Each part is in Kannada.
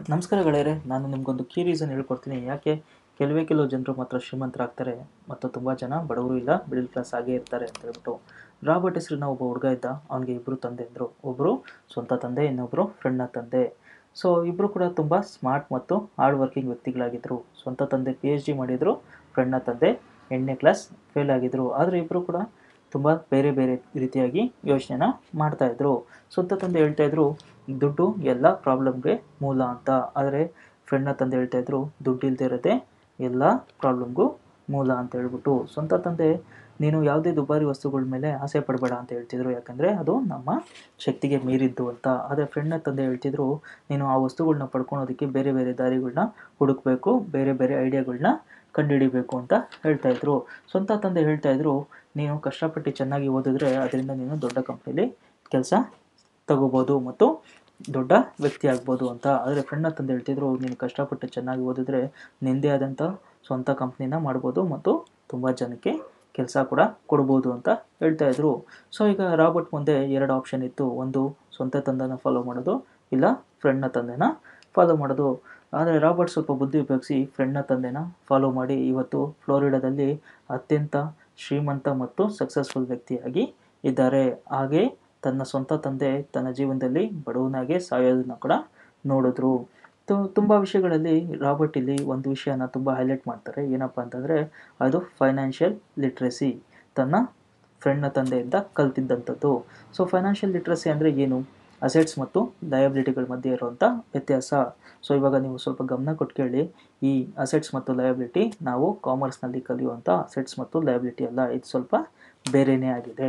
ನಮಸ್ಕಾರ ಗೆಳೆಯರೆ ನಾನು ನಿಮಗೊಂದು ಕೀ ರೀಸನ್ ಹೇಳ್ಕೊಡ್ತೀನಿ ಯಾಕೆ ಕೆಲವೇ ಕೆಲವು ಜನರು ಮಾತ್ರ ಶ್ರೀಮಂತರಾಗ್ತಾರೆ ಮತ್ತು ತುಂಬ ಜನ ಬಡವರು ಇಲ್ಲ ಮಿಡಲ್ ಕ್ಲಾಸ್ ಆಗೇ ಇರ್ತಾರೆ ಅಂತ ಹೇಳ್ಬಿಟ್ಟು ರಾಬರ್ಟ್ ಹೆಸರಿನ ಒಬ್ಬ ಹುಡುಗ ಇದ್ದ ಅವನಿಗೆ ಇಬ್ಬರು ತಂದೆ ಇದ್ದರು ಒಬ್ಬರು ಸ್ವಂತ ತಂದೆ ಇನ್ನೊಬ್ಬರು ಫ್ರೆಂಡ್ನ ತಂದೆ ಸೊ ಇಬ್ಬರು ಕೂಡ ತುಂಬ ಸ್ಮಾರ್ಟ್ ಮತ್ತು ಹಾರ್ಡ್ ವರ್ಕಿಂಗ್ ವ್ಯಕ್ತಿಗಳಾಗಿದ್ದರು ಸ್ವಂತ ತಂದೆ ಪಿ ಎಚ್ ಡಿ ಮಾಡಿದರು ಫ್ರೆಂಡ್ನ ತಂದೆ ಎಂಟನೇ ಕ್ಲಾಸ್ ಫೇಲ್ ಆಗಿದ್ದರು ಆದರೆ ಇಬ್ಬರು ಕೂಡ ತುಂಬ ಬೇರೆ ಬೇರೆ ರೀತಿಯಾಗಿ ಯೋಚನೆನ ಮಾಡ್ತಾಯಿದ್ರು ಸ್ವಂತ ತಂದೆ ಹೇಳ್ತಾಯಿದ್ರು ದುಡ್ಡು ಎಲ್ಲ ಪ್ರಾಬ್ಲಮ್ಗೆ ಮೂಲ ಅಂತ ಆದರೆ ಫ್ರೆಂಡ್ನ ತಂದೆ ಹೇಳ್ತಾಯಿದ್ರು ದುಡ್ಡು ಇಲ್ಲದೆ ಇರೋದೇ ಎಲ್ಲ ಪ್ರಾಬ್ಲಮ್ಗೂ ಮೂಲ ಅಂತ ಹೇಳ್ಬಿಟ್ಟು ಸ್ವಂತ ತಂದೆ ನೀನು ಯಾವುದೇ ದುಬಾರಿ ವಸ್ತುಗಳ ಮೇಲೆ ಆಸೆ ಪಡಬೇಡ ಅಂತ ಹೇಳ್ತಿದ್ರು ಯಾಕಂದರೆ ಅದು ನಮ್ಮ ಶಕ್ತಿಗೆ ಮೀರಿದ್ದು ಅಂತ ಆದರೆ ಫ್ರೆಂಡ್ನ ತಂದೆ ಹೇಳ್ತಿದ್ರು ನೀನು ಆ ವಸ್ತುಗಳನ್ನ ಪಡ್ಕೊಳೋದಕ್ಕೆ ಬೇರೆ ಬೇರೆ ದಾರಿಗಳನ್ನ ಹುಡುಕ್ಬೇಕು ಬೇರೆ ಬೇರೆ ಐಡಿಯಾಗಳನ್ನ ಕಂಡುಹಿಡಿಬೇಕು ಅಂತ ಹೇಳ್ತಾಯಿದ್ರು ಸ್ವಂತ ತಂದೆ ಹೇಳ್ತಾಯಿದ್ರು ನೀನು ಕಷ್ಟಪಟ್ಟು ಚೆನ್ನಾಗಿ ಓದಿದ್ರೆ ಅದರಿಂದ ನೀನು ದೊಡ್ಡ ಕಂಪ್ನಿಲಿ ಕೆಲಸ ತಗೋಬೋದು ಮತ್ತು ದೊಡ್ಡ ವ್ಯಕ್ತಿ ಆಗ್ಬೋದು ಅಂತ ಆದರೆ ಫ್ರೆಂಡ್ನ ತಂದೆ ಹೇಳ್ತಿದ್ರು ನೀನು ಕಷ್ಟಪಟ್ಟು ಚೆನ್ನಾಗಿ ಓದಿದ್ರೆ ನಿಂದೇ ಆದಂಥ ಸ್ವಂತ ಕಂಪ್ನಿನ ಮಾಡ್ಬೋದು ಮತ್ತು ತುಂಬ ಜನಕ್ಕೆ ಕೆಲಸ ಕೂಡ ಕೊಡ್ಬೋದು ಅಂತ ಹೇಳ್ತಾ ಇದ್ರು ಸೊ ಈಗ ರಾಬರ್ಟ್ ಮುಂದೆ ಎರಡು ಆಪ್ಷನ್ ಇತ್ತು ಒಂದು ಸ್ವಂತ ತಂದೆನ ಫಾಲೋ ಮಾಡೋದು ಇಲ್ಲ ಫ್ರೆಂಡ್ನ ತಂದೆನ ಫಾಲೋ ಮಾಡೋದು ಆದರೆ ರಾಬರ್ಟ್ ಸ್ವಲ್ಪ ಬುದ್ಧಿ ಉಪಯೋಗಿಸಿ ಫ್ರೆಂಡ್ನ ತಂದೆನ ಫಾಲೋ ಮಾಡಿ ಇವತ್ತು ಫ್ಲೋರಿಡಾದಲ್ಲಿ ಅತ್ಯಂತ ಶ್ರೀಮಂತ ಮತ್ತು ಸಕ್ಸಸ್ಫುಲ್ ವ್ಯಕ್ತಿಯಾಗಿ ಇದ್ದಾರೆ ಹಾಗೆ ತನ್ನ ಸ್ವಂತ ತಂದೆ ತನ್ನ ಜೀವನದಲ್ಲಿ ಬಡವನಾಗೆ ಸಾಯೋದನ್ನ ಕೂಡ ನೋಡಿದ್ರು ತುಂಬ ವಿಷಯಗಳಲ್ಲಿ ರಾಬರ್ಟ್ ಇಲ್ಲಿ ಒಂದು ವಿಷಯನ ತುಂಬ ಹೈಲೈಟ್ ಮಾಡ್ತಾರೆ ಏನಪ್ಪ ಅಂತಂದರೆ ಅದು ಫೈನಾನ್ಷಿಯಲ್ ಲಿಟ್ರಸಿ ತನ್ನ ಫ್ರೆಂಡ್ನ ತಂದೆಯಿಂದ ಕಲ್ತಿದ್ದಂಥದ್ದು ಸೊ ಫೈನಾನ್ಷಿಯಲ್ ಲಿಟ್ರಸಿ ಅಂದರೆ ಏನು ಅಸೆಟ್ಸ್ ಮತ್ತು ಲಯಬಿಲಿಟಿಗಳ ಮಧ್ಯೆ ಇರುವಂಥ ವ್ಯತ್ಯಾಸ ಸೊ ಇವಾಗ ನೀವು ಸ್ವಲ್ಪ ಗಮನ ಕೊಟ್ಟು ಕೇಳಿ ಈ ಅಸೆಟ್ಸ್ ಮತ್ತು ಲಯಬಿಲಿಟಿ ನಾವು ಕಾಮರ್ಸ್ನಲ್ಲಿ ಕಲಿಯುವಂಥ ಅಸೆಟ್ಸ್ ಮತ್ತು ಲಯಬಿಲಿಟಿ ಅಲ್ಲ ಇದು ಸ್ವಲ್ಪ ಬೇರೆಯೇ ಆಗಿದೆ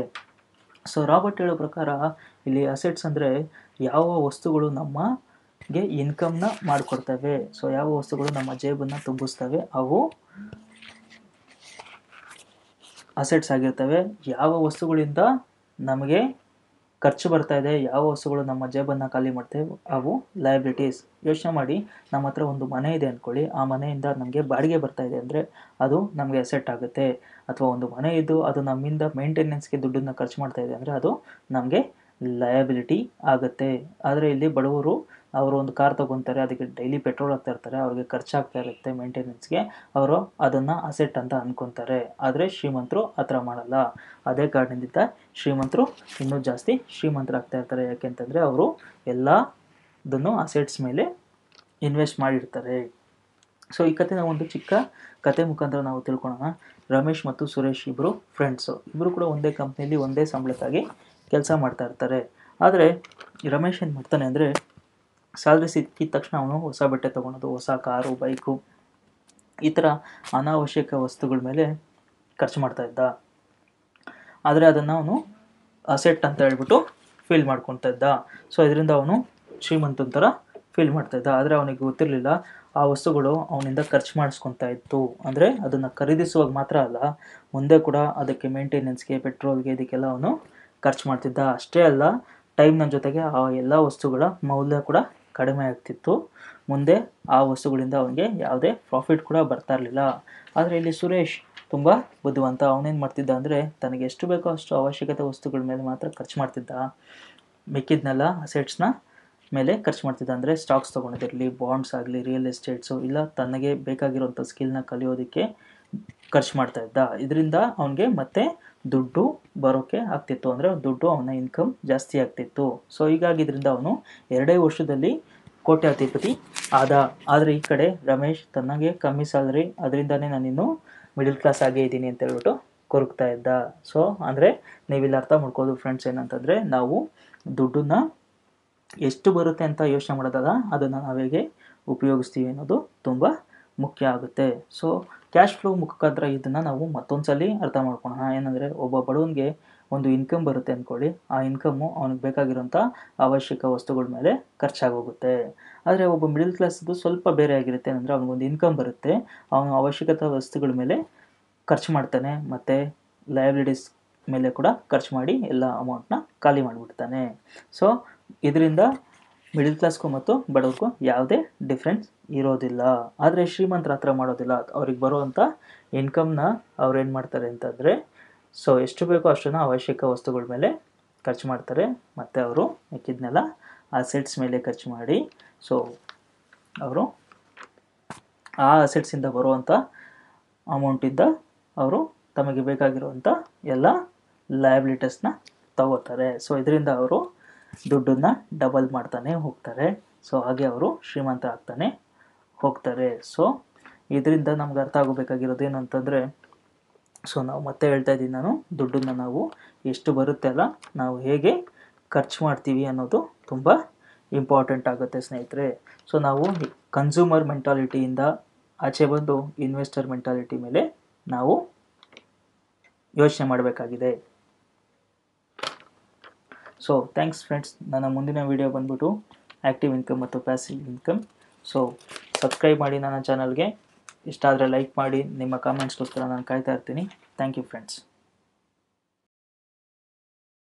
ಸೊ ರಾಬರ್ಟ್ ಹೇಳೋ ಪ್ರಕಾರ ಇಲ್ಲಿ ಅಸೆಟ್ಸ್ ಅಂದರೆ ಯಾವ ವಸ್ತುಗಳು ನಮಗೆ ಇನ್ಕಮ್ನ ಮಾಡಿಕೊಡ್ತವೆ ಸೊ ಯಾವ ವಸ್ತುಗಳು ನಮ್ಮ ಜೇಬನ್ನು ತುಂಬಿಸ್ತವೆ ಅವು ಅಸೆಟ್ಸ್ ಆಗಿರ್ತವೆ ಯಾವ ವಸ್ತುಗಳಿಂದ ನಮಗೆ ಖರ್ಚು ಬರ್ತಾ ಇದೆ ಯಾವ ವಸ್ತುಗಳು ನಮ್ಮ ಜೇಬನ್ನು ಖಾಲಿ ಮಾಡ್ತೇವೆ ಅವು ಲಯಬಿಲಿಟೀಸ್ ಯೋಚನೆ ಮಾಡಿ ನಮ್ಮ ಹತ್ರ ಒಂದು ಮನೆ ಇದೆ ಅಂದ್ಕೊಳ್ಳಿ ಆ ಮನೆಯಿಂದ ನಮಗೆ ಬಾಡಿಗೆ ಬರ್ತಾ ಇದೆ ಅಂದರೆ ಅದು ನಮಗೆ ಅಸೆಟ್ ಆಗುತ್ತೆ ಅಥವಾ ಒಂದು ಮನೆ ಇದ್ದು ಅದು ನಮ್ಮಿಂದ ಮೇಂಟೆನೆನ್ಸ್ಗೆ ದುಡ್ಡನ್ನು ಖರ್ಚು ಮಾಡ್ತಾ ಇದೆ ಅಂದರೆ ಅದು ನಮಗೆ ಲಯಬಿಲಿಟಿ ಆಗುತ್ತೆ ಆದರೆ ಇಲ್ಲಿ ಬಡವರು ಅವರು ಒಂದು ಕಾರ್ ತೊಗೊತಾರೆ ಅದಕ್ಕೆ ಡೈಲಿ ಪೆಟ್ರೋಲ್ ಹಾಕ್ತಾ ಇರ್ತಾರೆ ಅವ್ರಿಗೆ ಖರ್ಚಾಗ್ತಾ ಇರುತ್ತೆ ಮೇಂಟೆನೆನ್ಸ್ಗೆ ಅವರು ಅದನ್ನು ಅಸೆಟ್ ಅಂತ ಅನ್ಕೊತಾರೆ ಆದರೆ ಶ್ರೀಮಂತರು ಆ ಥರ ಮಾಡಲ್ಲ ಅದೇ ಕಾರಣದಿಂದ ಶ್ರೀಮಂತರು ಇನ್ನೂ ಜಾಸ್ತಿ ಶ್ರೀಮಂತರಾಗ್ತಾ ಇರ್ತಾರೆ ಯಾಕೆಂತಂದರೆ ಅವರು ಎಲ್ಲದನ್ನು ಅಸೆಟ್ಸ್ ಮೇಲೆ ಇನ್ವೆಸ್ಟ್ ಮಾಡಿರ್ತಾರೆ ಸೊ ಈ ಕಥೆನ ಒಂದು ಚಿಕ್ಕ ಕತೆ ಮುಖಾಂತರ ನಾವು ತಿಳ್ಕೊಳ್ಳೋಣ ರಮೇಶ್ ಮತ್ತು ಸುರೇಶ್ ಇಬ್ಬರು ಫ್ರೆಂಡ್ಸು ಇಬ್ಬರು ಕೂಡ ಒಂದೇ ಕಂಪ್ನಿಯಲ್ಲಿ ಒಂದೇ ಸಂಬಳಕ್ಕಾಗಿ ಕೆಲಸ ಮಾಡ್ತಾ ಇರ್ತಾರೆ ಆದರೆ ರಮೇಶ್ ಏನು ಮಾಡ್ತಾನೆ ಅಂದರೆ ಸ್ಯಾಲ್ರಿ ಸಿಕ್ಕಿದ ತಕ್ಷಣ ಅವನು ಹೊಸ ಬಟ್ಟೆ ತೊಗೊಳೋದು ಹೊಸ ಕಾರು ಬೈಕು ಈ ಥರ ಅನಾವಶ್ಯಕ ವಸ್ತುಗಳ ಮೇಲೆ ಖರ್ಚು ಮಾಡ್ತಾ ಇದ್ದ ಆದರೆ ಅದನ್ನು ಅವನು ಅಸೆಟ್ ಅಂತ ಹೇಳ್ಬಿಟ್ಟು ಫೀಲ್ ಮಾಡ್ಕೊತಾ ಇದ್ದ ಸೊ ಇದರಿಂದ ಅವನು ಶ್ರೀಮಂತನ ಥರ ಫೀಲ್ ಮಾಡ್ತಾ ಇದ್ದ ಆದರೆ ಅವನಿಗೆ ಗೊತ್ತಿರಲಿಲ್ಲ ಆ ವಸ್ತುಗಳು ಅವನಿಂದ ಖರ್ಚು ಮಾಡಿಸ್ಕೊತಾ ಇತ್ತು ಅಂದರೆ ಅದನ್ನು ಖರೀದಿಸುವಾಗ ಮಾತ್ರ ಅಲ್ಲ ಮುಂದೆ ಕೂಡ ಅದಕ್ಕೆ ಮೇಂಟೆನೆನ್ಸ್ಗೆ ಪೆಟ್ರೋಲ್ಗೆ ಇದಕ್ಕೆಲ್ಲ ಅವನು ಖರ್ಚು ಮಾಡ್ತಿದ್ದ ಅಷ್ಟೇ ಅಲ್ಲ ಟೈಮ್ನ ಜೊತೆಗೆ ಆ ಎಲ್ಲ ವಸ್ತುಗಳ ಮೌಲ್ಯ ಕೂಡ ಕಡಿಮೆ ಆಗ್ತಿತ್ತು ಮುಂದೆ ಆ ವಸ್ತುಗಳಿಂದ ಅವನಿಗೆ ಯಾವುದೇ ಪ್ರಾಫಿಟ್ ಕೂಡ ಬರ್ತಾ ಇರಲಿಲ್ಲ ಆದರೆ ಇಲ್ಲಿ ಸುರೇಶ್ ತುಂಬ ಬುದ್ಧಿವಂತ ಅವನೇನು ಮಾಡ್ತಿದ್ದ ಅಂದರೆ ತನಗೆ ಎಷ್ಟು ಬೇಕೋ ಅಷ್ಟು ಅವಶ್ಯಕತೆ ವಸ್ತುಗಳ ಮೇಲೆ ಮಾತ್ರ ಖರ್ಚು ಮಾಡ್ತಿದ್ದ ಮಿಕ್ಕಿದ್ನೆಲ್ಲ ಅಸೆಟ್ಸ್ನ ಮೇಲೆ ಖರ್ಚು ಮಾಡ್ತಿದ್ದ ಅಂದರೆ ಸ್ಟಾಕ್ಸ್ ತೊಗೊಳೋದಿರಲಿ ಬಾಂಡ್ಸ್ ಆಗಲಿ ರಿಯಲ್ ಎಸ್ಟೇಟ್ಸು ಇಲ್ಲ ತನಗೆ ಬೇಕಾಗಿರೋಂಥ ಸ್ಕಿಲ್ನ ಕಲಿಯೋದಕ್ಕೆ ಖರ್ಚು ಮಾಡ್ತಾ ಇದ್ದ ಇದರಿಂದ ಅವನಿಗೆ ಮತ್ತೆ ದುಡ್ಡು ಬರೋಕ್ಕೆ ಆಗ್ತಿತ್ತು ಅಂದರೆ ದುಡ್ಡು ಅವನ ಇನ್ಕಮ್ ಜಾಸ್ತಿ ಆಗ್ತಿತ್ತು ಸೊ ಹೀಗಾಗಿ ಇದರಿಂದ ಅವನು ಎರಡೇ ವರ್ಷದಲ್ಲಿ ಕೋಟ್ಯಾಧಿಪತಿ ಆದ ಆದರೆ ಈ ಕಡೆ ರಮೇಶ್ ತನಗೆ ಕಮ್ಮಿ ಸ್ಯಾಲ್ರಿ ಅದರಿಂದನೇ ನಾನಿನ್ನು ಮಿಡಿಲ್ ಕ್ಲಾಸ್ ಆಗೇ ಇದ್ದೀನಿ ಅಂತ ಹೇಳ್ಬಿಟ್ಟು ಕೊರಗ್ತಾ ಇದ್ದ ಸೊ ಅಂದರೆ ನೀವಿಲ್ಲಿ ಅರ್ಥ ಮಾಡ್ಕೋದು ಫ್ರೆಂಡ್ಸ್ ಏನಂತಂದರೆ ನಾವು ದುಡ್ಡನ್ನ ಎಷ್ಟು ಬರುತ್ತೆ ಅಂತ ಯೋಚನೆ ಮಾಡೋದಲ್ಲ ಅದನ್ನು ನಾವು ಹೇಗೆ ಉಪಯೋಗಿಸ್ತೀವಿ ಅನ್ನೋದು ತುಂಬ ಮುಖ್ಯ ಆಗುತ್ತೆ ಸೊ ಕ್ಯಾಶ್ ಫ್ಲೋ ಮುಖಾಂತರ ಇದನ್ನು ನಾವು ಮತ್ತೊಂದು ಸಲ ಅರ್ಥ ಮಾಡ್ಕೊಳ್ಳೋಣ ಏನಂದರೆ ಒಬ್ಬ ಬಡವನಿಗೆ ಒಂದು ಇನ್ಕಮ್ ಬರುತ್ತೆ ಅಂದ್ಕೊಳ್ಳಿ ಆ ಇನ್ಕಮ್ಮು ಅವನಿಗೆ ಬೇಕಾಗಿರೋಂಥ ಅವಶ್ಯಕ ವಸ್ತುಗಳ ಮೇಲೆ ಖರ್ಚಾಗೋಗುತ್ತೆ ಆದರೆ ಒಬ್ಬ ಮಿಡಿಲ್ ಕ್ಲಾಸ್ದು ಸ್ವಲ್ಪ ಬೇರೆ ಆಗಿರುತ್ತೆ ಅಂದರೆ ಅವನಿಗೊಂದು ಇನ್ಕಮ್ ಬರುತ್ತೆ ಅವನು ಅವಶ್ಯಕತೆ ವಸ್ತುಗಳ ಮೇಲೆ ಖರ್ಚು ಮಾಡ್ತಾನೆ ಮತ್ತು ಲಯಬಿಲಿಟೀಸ್ ಮೇಲೆ ಕೂಡ ಖರ್ಚು ಮಾಡಿ ಎಲ್ಲ ಅಮೌಂಟ್ನ ಖಾಲಿ ಮಾಡಿಬಿಡ್ತಾನೆ ಸೊ ಇದರಿಂದ ಮಿಡಿಲ್ ಕ್ಲಾಸ್ಗೂ ಮತ್ತು ಬಡವ್ರಿಗೂ ಯಾವುದೇ ಡಿಫ್ರೆನ್ಸ್ ಇರೋದಿಲ್ಲ ಆದರೆ ಶ್ರೀಮಂತರ ಹತ್ರ ಮಾಡೋದಿಲ್ಲ ಅವ್ರಿಗೆ ಬರುವಂಥ ಇನ್ಕಮ್ನ ಅವ್ರು ಏನು ಮಾಡ್ತಾರೆ ಅಂತಂದರೆ ಸೊ ಎಷ್ಟು ಬೇಕೋ ಅಷ್ಟನ್ನು ಅವಶ್ಯಕ ವಸ್ತುಗಳ ಮೇಲೆ ಖರ್ಚು ಮಾಡ್ತಾರೆ ಮತ್ತು ಅವರು ಮಿಕ್ಕಿದ್ನೆಲ್ಲ ಅಸೆಟ್ಸ್ ಮೇಲೆ ಖರ್ಚು ಮಾಡಿ ಸೊ ಅವರು ಆ ಅಸೆಟ್ಸಿಂದ ಬರುವಂಥ ಅಮೌಂಟಿಂದ ಅವರು ತಮಗೆ ಬೇಕಾಗಿರುವಂಥ ಎಲ್ಲ ಲಯಬಿಲಿಟೀಸ್ನ ತಗೋತಾರೆ ಸೊ ಇದರಿಂದ ಅವರು ದುಡ್ಡನ್ನು ಡಬಲ್ ಮಾಡ್ತಾನೆ ಹೋಗ್ತಾರೆ ಸೊ ಹಾಗೆ ಅವರು ಶ್ರೀಮಂತ ಆಗ್ತಾನೆ ಹೋಗ್ತಾರೆ ಸೊ ಇದರಿಂದ ನಮ್ಗೆ ಅರ್ಥ ಆಗಬೇಕಾಗಿರೋದು ಏನು ಅಂತಂದರೆ ಸೊ ನಾವು ಮತ್ತೆ ಹೇಳ್ತಾ ಇದ್ದೀನಿ ನಾನು ದುಡ್ಡನ್ನು ನಾವು ಎಷ್ಟು ಬರುತ್ತೆ ಅಲ್ಲ ನಾವು ಹೇಗೆ ಖರ್ಚು ಮಾಡ್ತೀವಿ ಅನ್ನೋದು ತುಂಬ ಇಂಪಾರ್ಟೆಂಟ್ ಆಗುತ್ತೆ ಸ್ನೇಹಿತರೆ ಸೊ ನಾವು ಕನ್ಸ್ಯೂಮರ್ ಮೆಂಟಾಲಿಟಿಯಿಂದ ಆಚೆ ಬಂದು ಇನ್ವೆಸ್ಟರ್ ಮೆಂಟಾಲಿಟಿ ಮೇಲೆ ನಾವು ಯೋಚನೆ ಮಾಡಬೇಕಾಗಿದೆ ಸೊ ಥ್ಯಾಂಕ್ಸ್ ಫ್ರೆಂಡ್ಸ್ ನನ್ನ ಮುಂದಿನ ವಿಡಿಯೋ ಬಂದ್ಬಿಟ್ಟು ಆ್ಯಕ್ಟಿವ್ ಇನ್ಕಮ್ ಮತ್ತು ಪ್ಯಾಸಿವ್ ಇನ್ಕಮ್ ಸೊ ಸಬ್ಸ್ಕ್ರೈಬ್ ಮಾಡಿ ನನ್ನ ಚಾನಲ್ಗೆ ಇಷ್ಟ ಆದರೆ ಲೈಕ್ ಮಾಡಿ ನಿಮ್ಮ ಕಾಮೆಂಟ್ಸ್ಗೋಸ್ಕರ ನಾನು ಕಾಯ್ತಾ ಇರ್ತೀನಿ ಥ್ಯಾಂಕ್ ಯು ಫ್ರೆಂಡ್ಸ್